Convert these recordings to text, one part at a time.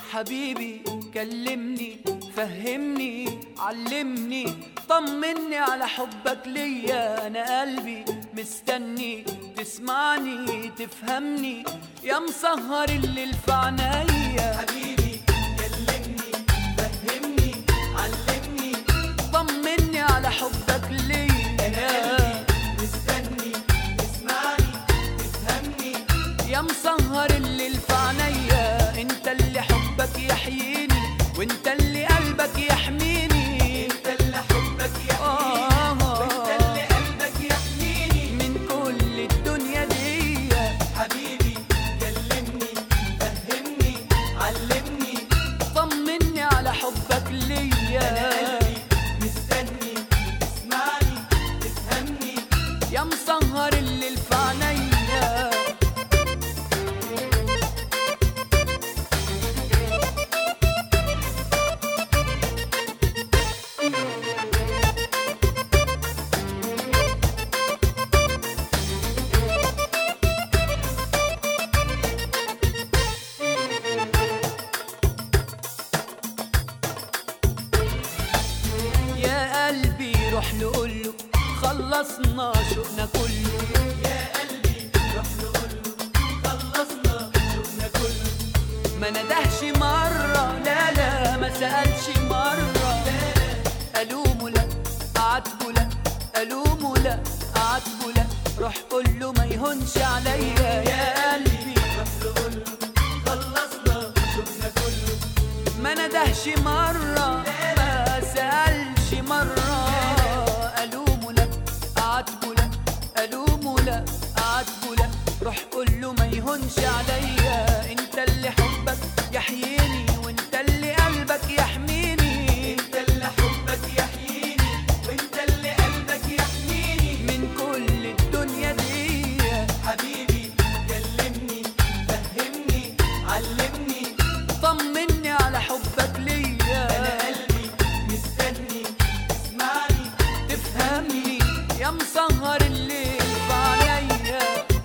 حبيبي كلمني فهمني علمني طمني على حبك ليا انا قلبي مستني تسمعني تفهمني يا مسهر الليل في عنايا حبيبي كلمني فهمني علمني طمني على حبك ليا مستني تسمعني تفهمني يا مسهر الليل في عينيا انت اللي حبك يحييني وانت اللي قلبك يحميني انت اللي حبك يحميني آه. وانت اللي قلبك يحميني من كل الدنيا دي حبيبي كلمني فهمني علمني طمني على حبك انا ليا قلبي مستني تسمعني تفهمني يا مسهر الليل في عينيا يا قلبي روح له قول له خلصنا شوقنا كله يا قلبي روح له قول له خلصنا شغلنا كله ما ندهش مرة لا لا ما سألش مرة ألومه لا أعاتبه لا ألومه لا أعاتبه لا روح قول له ما يهونش عليا يا قلبي روح له قول له خلصنا شغلنا كله ما ندهش مرة ما سألش مرة ألومه لا أعاتبه لا ألومه لا أعاتبه لا روح قول له ما يهونش عليا انت اللي حبك يحييني وانت اللي قلبك يحميني انت اللي حبك يحييني وانت اللي قلبك يحميني من كل الدنيا دي حبيبي كلمني فهمني علمني طمني على حبك انا ليا قلبي مستني تسمعني تفهمني يا مسهر الليل في عينيا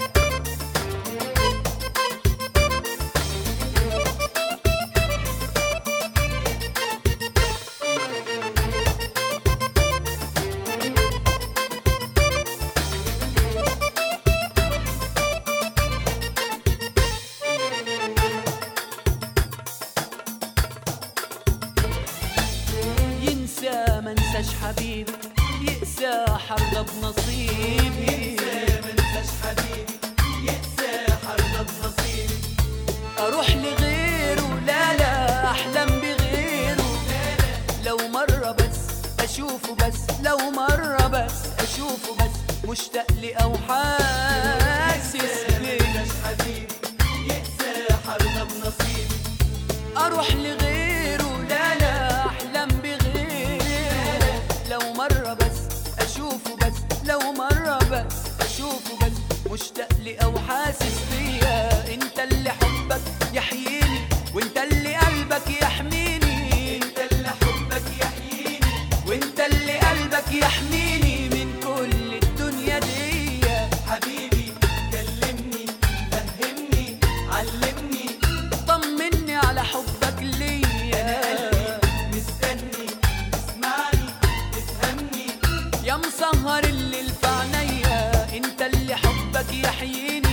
ينسى منساش حبيبي يقسى حرضى بنصيبي ينسى منساش حبيبي يقسى حرضى بنصيبي اروح لغيره لا لا احلم بغيره لو مرة بس اشوفه بس لو مرة بس اشوفه بس مشتاق لي او حاسس بيه منساش حبيبي يقسى حرضى بنصيبي اروح لغيره لا لا احلم بغيره لو مرة بس اشوفه بس لو مرة بس اشوفه بس مشتاق لي او حاسس بيا انت اللي حبك يحييني وانت اللي قلبك يحميني انت اللي حبك يحييني وانت اللي قلبك يحميني من كل الدنيا دي حبيبي كلمني فهمني علمني طمني على حبك انا ليا قلبي مستني تسمعني تفهمني يا مسهر الليل في عينيا انت اللي حبك يحييني